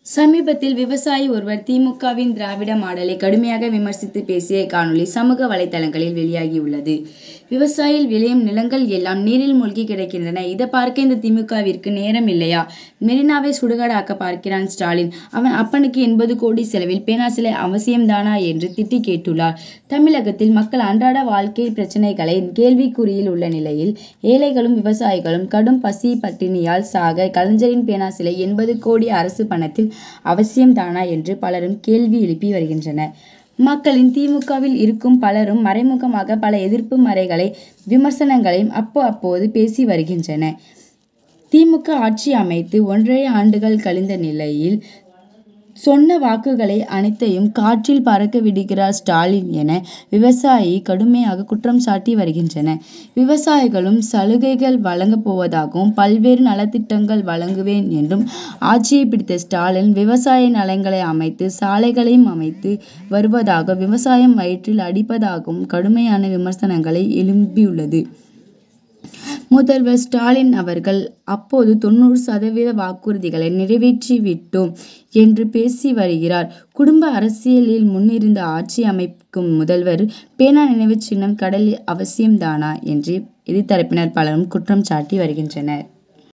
சமீபத்தில் விவசாயி ஒருவர் திமுகவின் திராவிட மாடலை கடுமையாக விமர்சித்து பேசிய காணொலி சமூக வலைதளங்களில் வெளியாகியுள்ளது. விவசாயிகள் விளையும் நிலங்கள் எல்லாம் நீரில் மூழ்கி கிடக்கின்றன. இத பார்க்க இந்த திமுகவிற்கு நேரம் இல்லையா? மெரினாவை சுடுகாடாக்க பார்க்கிறான் ஸ்டாலின். அவன் அப்பனுக்கு எண்பது கோடி செலவில் பேனா சிலை அவசியம் தானா என்று திட்டி கேட்டுள்ளார். தமிழகத்தில் மக்கள் அன்றாட வாழ்க்கை பிரச்னைகளே கேள்விக்குறியில் உள்ள நிலையில், ஏழைகளும், விவசாயிகளும் கடும் பசி, பட்டினியால் சாக கலைஞரின் பேனா சிலை எண்பது கோடி அரசு பணத்தில் அவசியம் தானா என்று பலரும் கேள்வி எழுப்பி வருகின்றனர். மக்களின் திமுகவில் இருக்கும் பலரும் மறைமுகமாக பல எதிர்ப்பு மறைகளை விமர்சனங்களையும் அப்போ அப்போது பேசி வருகின்றனர். திமுக ஆட்சி அமைத்து ஒன்றரை ஆண்டுகள் கழிந்த நிலையில், சொன்ன வாக்குகளை அனைத்தையும் காற்றில் பறக்க விடுகிறார் ஸ்டாலின் என விவசாயி கடுமையாக குற்றம் சாட்டி வருகின்றனர். விவசாயிகளும் சலுகைகள் வழங்கப் போவதாகவும், பல்வேறு நலத்திட்டங்கள் வழங்குவேன் என்றும் ஆட்சியை பிடித்த ஸ்டாலின், விவசாய நிலங்களை அமைத்து, சாலைகளையும் அமைத்து வருவதாகவும், விவசாயம் வயிற்றில் அடிப்பதாகவும் கடுமையான விமர்சனங்கள் எழும்பியுள்ளது. முதல்வர் ஸ்டாலின் அவர்கள் அப்போது தொண்ணூறு சதவீத வாக்குறுதிகளை நிறைவேற்றி விட்டோம் என்று பேசி வருகிறார். குடும்ப அரசியலில் முன்னிருந்து ஆட்சி அமைக்கும் முதல்வர், பேனா நினைவுச்சின்னம் கடலில் அவசியம் தானா என்று எதிர்தரப்பினர் பலரும் குற்றம் சாட்டி வருகின்றனர்.